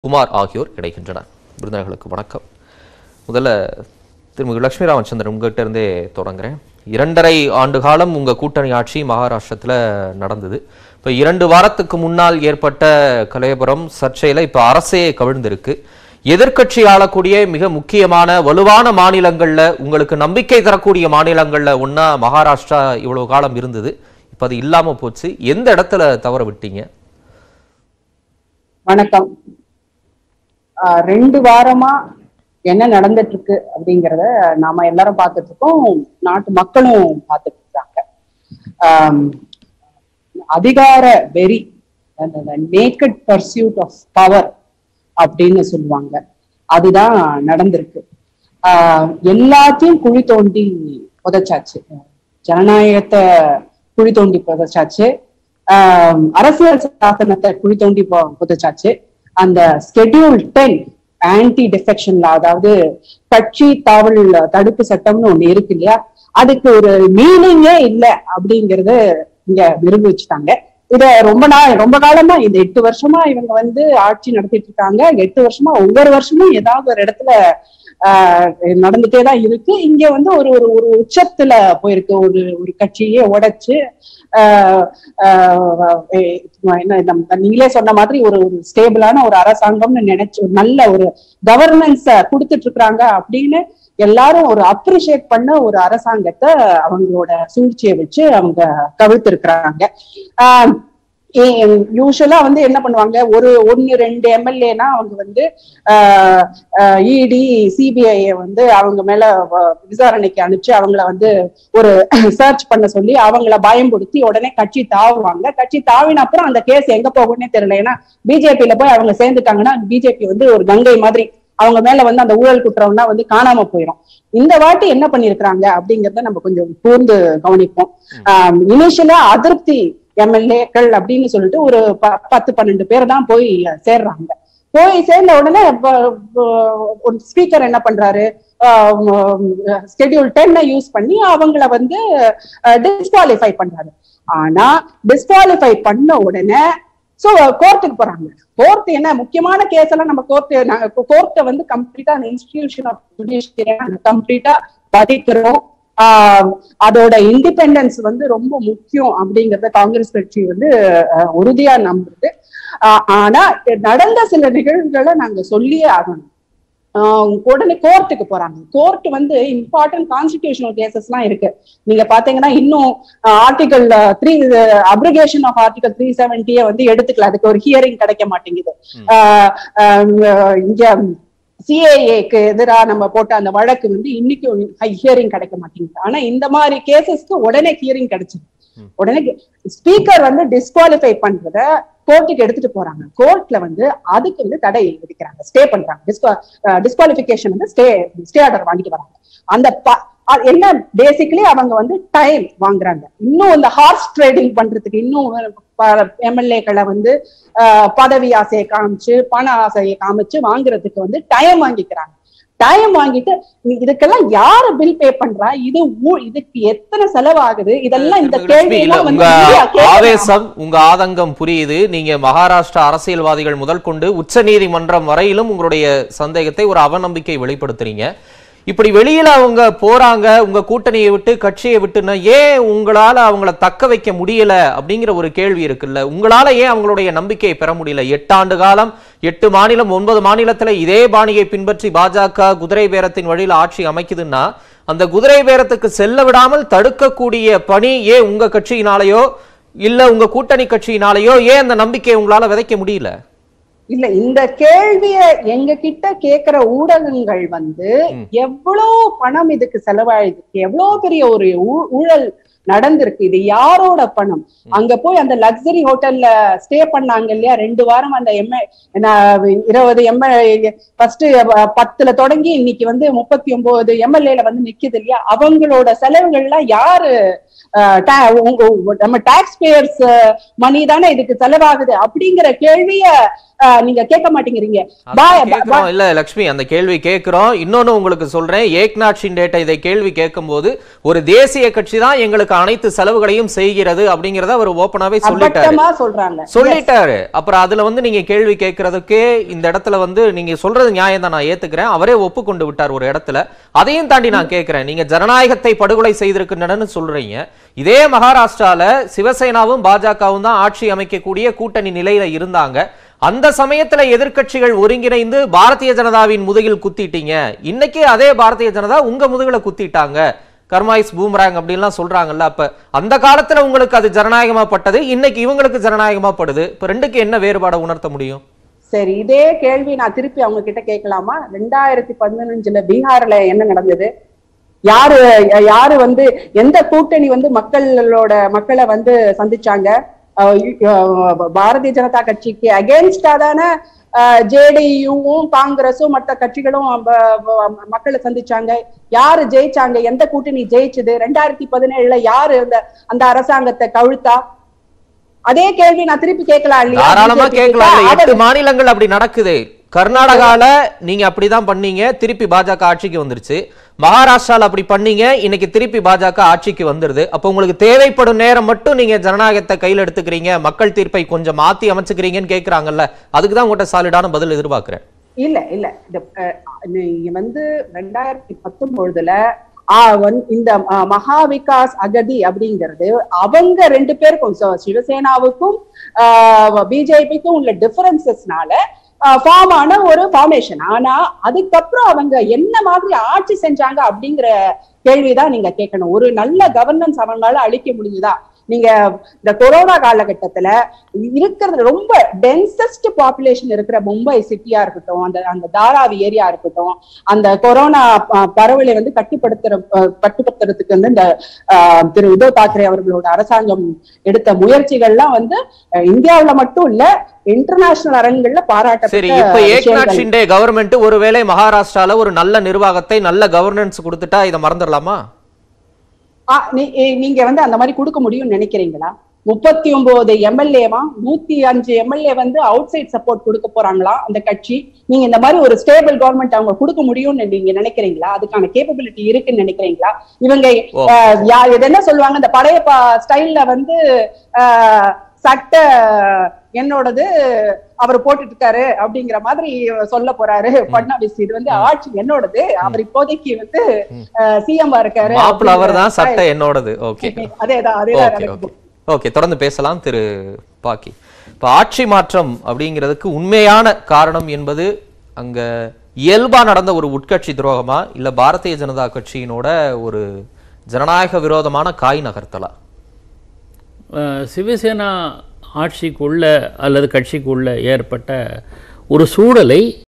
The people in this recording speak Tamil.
குமார் ஆகியோர் இணைகின்றனர் விருந்தினர்களுக்கு வணக்கம் முதல்ல திருமதி லட்சுமி ராமச்சந்திரன் உங்ககிட்ட இருந்தே தொடங்குறேன் இரண்டரை ஆண்டு காலம் உங்க கூட்டணி ஆட்சி மகாராஷ்டிரத்துல நடந்தது இப்ப இரண்டு வாரத்துக்கு முன்னால் ஏற்பட்ட கலையபுரம் சர்ச்சையில இப்ப அரசே கவிழ்ந்திருக்கு எதிர்க்கட்சி ஆளக்கூடிய மிக முக்கியமான வலுவான மாநிலங்கள்ல உங்களுக்கு நம்பிக்கை தரக்கூடிய மாநிலங்கள்ல ஒண்ணா மகாராஷ்டிரா இவ்வளவு காலம் இருந்தது இப்ப அது இல்லாம போச்சு எந்த இடத்துல தவற விட்டீங்க வணக்கம் ஆஹ் ரெண்டு வாரமா என்ன நடந்துட்டு இருக்கு அப்படிங்கறத நாம எல்லாரும் பார்த்துட்டு இருக்கோம் நாட்டு மக்களும் பார்த்துட்டு இருக்காங்க ஆம், அதிகார வெறி நேக்கட் பர்சியூட் ஆஃப் பவர் அப்படின்னு சொல்லுவாங்க அதுதான் நடந்திருக்கு ஆஹ் எல்லாத்தையும் குழி தோண்டி புதைச்சாச்சு ஜனநாயகத்தை குழி தோண்டி புதைச்சாச்சு ஆஹ் அரசியல் சாசனத்தை குழி தோண்டி பு- புதைச்சாச்சு அந்த ஸ்கெடியூல் டென் ஆன்டி டிஃபெக்ஷன்ல அதாவது கட்சி தாவல் தடுப்பு சட்டம்னு ஒண்ணு இருக்கு இல்லையா அதுக்கு ஒரு மீனிங்கே இல்ல அப்படிங்கறது இங்க நிரூபிச்சுட்டாங்க இத ரொம்ப நாள் ரொம்ப காலமா இந்த எட்டு வருஷமா இவங்க வந்து ஆட்சி நடத்திட்டு இருக்காங்க எட்டு வருஷமா ஒவ்வொரு வருஷமும் ஏதாவது ஒரு இடத்துல ஆஹ் நடந்துட்டே தான் இருக்கு இங்க வந்து ஒரு ஒரு ஒரு உச்சத்துல போயிருக்கு ஒரு ஒரு கட்சியே உடைச்சு ஆஹ் ஆஹ் எ- என்ன நம்ம நீங்களே சொன்ன மாதிரி ஒரு ஒரு ஸ்டேபிளான ஒரு அரசாங்கம்னு நினைச்சு ஒரு நல்ல ஒரு கவர்னன்ஸ கொடுத்துட்டு இருக்காங்க அப்படின்னு எல்லாரும் ஒரு அப்ரிஷியேட் பண்ண ஒரு அரசாங்கத்தை அவங்களோட சூழ்ச்சியை வச்சு அவங்க கவிழ்த்து இருக்கிறாங்க யூஸ்வலா வந்து என்ன பண்ணுவாங்க ஒரு ஒன்னு ரெண்டு எம்எல்ஏனா அவங்க வந்து இடி சிபிஐ வந்து அவங்க மேல வ- விசாரணைக்கு அனுப்பிச்சு அவங்கள வந்து ஒரு சர்ச் பண்ண சொல்லி அவங்கள பயம்படுத்தி உடனே கட்சி தாவுவாங்க கட்சி தாவின அப்புறம் அந்த கேஸ் எங்க போகும்னே தெரியல ஏன்னா பிஜேபியில போய் அவங்க சேர்ந்துட்டாங்கன்னா பிஜேபி வந்து ஒரு கங்கை மாதிரி அவங்க மேல வந்து அந்த ஊழல் குற்றம்லாம் வந்து காணாம போயிடும் இந்த வாட்டி என்ன பண்ணிருக்கிறாங்க அப்படிங்கறத நம்ம கொஞ்சம் கூர்ந்து கவனிப்போம் இனிஷியலா அதிருப்தி எம்எல்ஏக்கள் அப்படின்னு சொல்லிட்டு ஒரு ப- பத்து பன்னெண்டு பேர் தான் போய் சேர்றாங்க போய் சேர்ந்த உடனே ப- ப- ஒரு ஸ்பீக்கர் என்ன பண்றாரு ஸ்கெடியூல் டென்னை யூஸ் பண்ணி அவங்கள வந்து டிஸ்குவாலிஃபை பண்றாரு ஆனா டிஸ்குவாலிஃபை பண்ண உடனே சோ கோர்ட்டுக்கு போறாங்க கோர்ட் என்ன முக்கியமான கேஸ் எல்லாம் நம்ம கோர்ட் நாங்க கோர்ட்டை வந்து கம்ப்ளீட்டா அந்த இன்ஸ்டிடியூஷன் ஆஃப் ஜுடிஷியரி கம்ப்ளீட்டா பதிக்கிறோம் ஆஹ் அதோட இண்டிபெண்டன்ஸ் வந்து ரொம்ப முக்கியம் அப்படிங்கறத காங்கிரஸ் கட்சி வந்து அஹ், உறுதியா நம்புது ஆஹ் ஆனா நடந்த சில நிகழ்வுகளை நாங்க சொல்லியே ஆகணும் ஆஹ் உடனே கோர்ட்டுக்கு போறாங்க கோர்ட் வந்து இம்பார்ட்டன்ட் கான்ஸ்டிடியூஷனல் கேசஸ் எல்லாம் இருக்கு நீங்க பாத்தீங்கன்னா இன்னும் article three application of article three செவன்டிய வந்து எடுத்துக்கல அதுக்கு ஒரு ஹியரிங் கிடைக்க மாட்டேங்குது ஆஹ் ஆஹ் இங்க சிஏஏக்கு எதிராக நம்ம போட்ட அந்த வழக்கு வந்து இன்னைக்கு ஹியரிங் கிடைக்க மாட்டேங்குது ஆனா இந்த மாதிரி கேசஸ்க்கு உடனே ஹியரிங் கிடைச்சிது ம். உடனே ஸ்பீக்கர் வந்து டிஸ்குவாலிஃபை பண்றத கோர்ட்டுக்கு எடுத்துட்டு போறாங்க கோர்ட்ல வந்து அதுக்கு வந்து தடை விதிக்கிறாங்க ஸ்டே பண்றாங்க டிஸ்குவாலிஃபிகேஷன் வந்து ஸ்டே ஸ்டே ஆர்டர் வாங்கிட்டு வராங்க அந்த ப- அ- என்ன பேசிக்கலி அவங்க வந்து டைம் வாங்குறாங்க இன்னும் இந்த ஹார்ஸ் ட்ரேடிங் பண்றதுக்கு இன்னும் எம்எல்ஏக்களை வந்து ஆஹ், பதவி ஆசையை காமிச்சு பண ஆசையை காமிச்சு வாங்குறதுக்கு வந்து டைம் வாங்கிக்கிறாங்க டைம் வாங்கிட்டு நீ இதுக்கெல்லாம் யாரு பில் பே பண்றா இது ஊ- இதுக்கு எத்தனை செலவாகுது இதெல்லாம் இந்த திருமதி கேள்வி லட்சுமி, இல்ல, எல்லாம் உங்க வந்து இந்தியா கேட்கணும். ஆவேசம் உங்க ஆதங்கம் புரியுது நீங்க மகாராஷ்டிரா அரசியல்வாதிகள் முதல் கொண்டு உச்ச நீதிமன்றம் வரையிலும் உங்களுடைய சந்தேகத்தை ஒரு அவநம்பிக்கை வெளிப்படுத்துறீங்க இப்படி வெளியில அவங்க போறாங்க உங்க கூட்டணியை விட்டு கட்சியை விட்டுன்னா ஏன் உங்களால அவங்கள தக்க வைக்க முடியல அப்படிங்கிற ஒரு கேள்வி இருக்குல்ல உங்களால ஏன் அவங்களுடைய நம்பிக்கையை பெற முடியல எட்டாண்டு காலம் எட்டு மாநிலம் ஒன்பது மாநிலத்துல இதே பாணியை பின்பற்றி பாஜக குதிரை பேரத்தின் வழியில் ஆட்சி அமைக்குதுன்னா அந்த குதிரை பேரத்துக்கு செல்ல விடாமல் தடுக்கக்கூடிய பணி ஏன் உங்க கட்சியினாலேயோ இல்ல உங்க கூட்டணி கட்சியினாலேயோ ஏன் அந்த நம்பிக்கையை உங்களால விதைக்க முடியல இல்ல இந்த கேள்விய எங்க கிட்ட கேக்குற ஊடகங்கள் வந்து ம். எவ்வளவு பணம் இதுக்கு செலவாயிருக்கு எவ்வளவு பெரிய ஒரு ஊ- ஊழல் நடந்திருக்கு இது யாரோட பணம் அங்க போய் அந்த லக்ஸரி ஹோட்டல்ல ஸ்டே பண்ணாங்க இல்லையா ரெண்டு வாரம் அந்த எம்ஏ இருபது எம்எல்ஏ ஃபர்ஸ்ட் பத்துல தொடங்கி இன்னைக்கு வந்து முப்பத்தி ஒன்பது எம்எல்ஏல வந்து நிக்குது இல்லையா அவங்களோட செலவுகள்லாம் யாரு அஹ், ta- உங்க- நம்ம டாக்ஸ் பேயர்ஸ் மணி தானே இதுக்கு செலவாகுது அப்படிங்கிற கேள்விய அஹ், நீங்க கேட்க மாட்டேங்கிறீங்க அதான் பா- பா- கேக்குறோம் இல்ல லக்ஷ்மி அந்த கேள்வி கேட்கிறோம் இன்னொன்னு உங்களுக்கு சொல்றேன் ஏக்நாத் ஷிண்டேட்ட இதை கேள்வி கேட்கும்போது ஒரு தேசிய கட்சி தான் எங்களுக்கு அனைத்து செலவுகளையும் செய்கிறது அப்படிங்கறத அவர் ஓப்பனாவே சொல்லிட்டாரு அபத்தமா சொல்றாங்க சொல்லிட்டாரு அப்புறம் அதுல வந்து நீங்க கேள்வி கேட்கறதுக்கே இந்த இடத்துல வந்து நீங்க சொல்றது நியாயம் தான் நான் ஏத்துக்கிறேன் அவரே ஒப்புக்கொண்டு விட்டார் ஒரு இடத்துல அதையும் தாண்டி நான் கேட்கிறேன் நீங்க ஜனநாயகத்தை படுகொலை செய்திருக்கின்றனன்னு சொல்றீங்க இதே மகாராஷ்டிரால சிவசேனாவும் பாஜகவும் தான் ஆட்சி அமைக்கக்கூடிய கூட்டணி நிலையில இருந்தாங்க அந்த சமயத்துல எதிர்க்கட்சிகள் ஒருங்கிணைந்து பாரதிய ஜனதாவின் முதுகில் குத்திட்டீங்க இன்னைக்கு அதே பாரதிய ஜனதா உங்க முதுகுல குத்திட்டாங்க கர்மாயிஸ் பூமராங் அப்படின்லாம் சொல்றாங்கல்ல அப்ப அந்த காலத்துல உங்களுக்கு அது ஜனநாயகமா பட்டது இன்னைக்கு இவங்களுக்கு ஜனநாயகமா படுது இப்ப ரெண்டுக்கு என்ன வேறுபாடை உணர்த்த முடியும் சரி இதே கேள்வி நான் திருப்பி அவங்க கிட்ட கேட்கலாமா ரெண்டாயிரத்தி பதினஞ்சுல பீகார்ல என்ன நடந்தது யாரு யாரு வந்து எந்த கூட்டணி வந்து மக்களோட மக்களை வந்து சந்திச்சாங்க அஹ் அஹ் பாரதிய ஜனதா கட்சிக்கு அகேன்ஸ்டா தானே ஜேடியுவும் காங்கிரஸும் மற்ற கட்சிகளும் ப- ப- மக்களை சந்திச்சாங்க யாரு ஜெயிச்சாங்க எந்த கூட்டணி ஜெயிச்சது ரெண்டாயிரத்தி பதினேழுல யாரு அந்த அந்த அரசாங்கத்தை கவிழ்த்தா அதே கேள்வி நான் திருப்பி கேட்கலாம் இல்லையா தாராளமா BJP கேட்கலாம் கிட்ட? எட்டு அவர் மாநிலங்கள் அப்படி நடக்குது கர்நாடகால நீங்க அப்படிதான் பண்ணீங்க திருப்பி பாஜக ஆட்சிக்கு வந்துருச்சு மகாராஷ்டிரால அப்படி பண்ணீங்க இன்னைக்கு திருப்பி பாஜக ஆட்சிக்கு வந்துருது அப்ப உங்களுக்கு தேவைப்படும் நேரம் மட்டும் நீங்க ஜனநாயகத்தை கையில எடுத்துக்கிறீங்க மக்கள் தீர்ப்பை கொஞ்சம் மாத்தி அமைச்சுக்கிறீங்கன்னு கேக்குறாங்கல்ல அதுக்கு தான் உங்கள்கிட்ட சாலிடான பதில் எதிர்பார்க்கிறேன் இல்ல இல்ல இந்த அஹ், நீங்க வந்து ரெண்டாயிரத்தி பத்தொன்பதுல இந்த அஹ், மகா விகாஸ் அகதி அப்படிங்கிறது அவங்க ரெண்டு பேருக்கும் so சிவசேனாவுக்கும் பிஜேபிக்கும் உள்ள டிஃபரன்சஸ்னால ஃபார்ம் ஆன ஒரு ஃபார்மேஷன் ஆனா அதுக்கப்புறம் அவங்க என்ன மாதிரி ஆட்சி செஞ்சாங்க அப்படிங்கிற கேள்விதான் நீங்க கேட்கணும் ஒரு நல்ல கவர்னன்ஸ் அவங்களால அளிக்க முடிஞ்சுதா நீங்க இந்த கொரோனா காலகட்டத்துல இருக்கிறது ரொம்ப டென்சஸ்ட் பாப்புலேஷன் இருக்கிற மும்பை சிட்டியா இருக்கட்டும் அந்த அந்த தாராவி ஏரியா இருக்கட்டும் அந்த கொரோனா ப- பரவலை வந்து கட்டுப்படுத்துற அஹ், கட்டுப்படுத்துறதுக்கு வந்து இந்த அஹ், திரு உத்தவ் தாக்கரே அவர்களோட அரசாங்கம் எடுத்த முயற்சிகள்லாம் வந்து அஹ், இந்தியாவுல மட்டும் இல்ல இன்டர்நேஷனல் அரங்குகள்ல சரி பாராட்டப்பட்ட இப்ப ஏக்நாத் விஷயங்கள். ஷிண்டே கவர்மெண்ட் ஒருவேளை மகாராஷ்டிரால ஒரு நல்ல நிர்வாகத்தை நல்ல கவர்னன்ஸ் கொடுத்துட்டா இதை மறந்துடலாமா ஆ, நீ- ஏ, நீங்க வந்து அந்த மாதிரி கொடுக்க முடியும்னு நினைக்கிறீங்களா முப்பத்தி ஒன்பது எம்எல்ஏவா நூத்தி அஞ்சு எம்எல்ஏ வந்து அவுட் சைட் சப்போர்ட் கொடுக்க போறாங்களா அந்த கட்சி நீங்க இந்த மாதிரி ஒரு ஸ்டேபிள் கவர்மெண்ட் அவங்க கொடுக்க முடியும்னு நீங்க நினைக்கிறீங்களா அதுக்கான கேப்பபிலிட்டி இருக்குன்னு நினைக்கிறீங்களா இவங்க ஓ. அஹ், யா- இது என்ன சொல்லுவாங்க இந்த பழைய ஸ்டைல்ல வந்து அஹ், சட்ட என்னோடது அவர் போட்டுட்டு இருக்காரு அப்படிங்கிற மாதிரி சொல்ல போறாரு பட்னாவிஸ் இது வந்து ஆட்சி என்னோடது அவர் இப்போதைக்கு வந்து சிஎம் இருக்காரு மாப்பிள்ள அவர் தான் அப்படிங்கிற- சட்டை என்னோடது ஓகே அதேதான் அதேதான் ஓகே நடக்குது. ஓகே ஓகே தொடர்ந்து பேசலாம் திரு பாக்கி இப்போ ஆட்சி மாற்றம் அப்படிங்கிறதுக்கு உண்மையான காரணம் என்பது அங்க இயல்பா நடந்த ஒரு உட்கட்சி துரோகமா இல்ல பாரதிய ஜனதா கட்சியினோட ஒரு ஜனநாயக விரோதமான காய் நகர்த்தலா அஹ், சிவசேனா ஆட்சிக்குள்ள அல்லது கட்சிக்குள்ள ஏற்பட்ட ஒரு சூழலை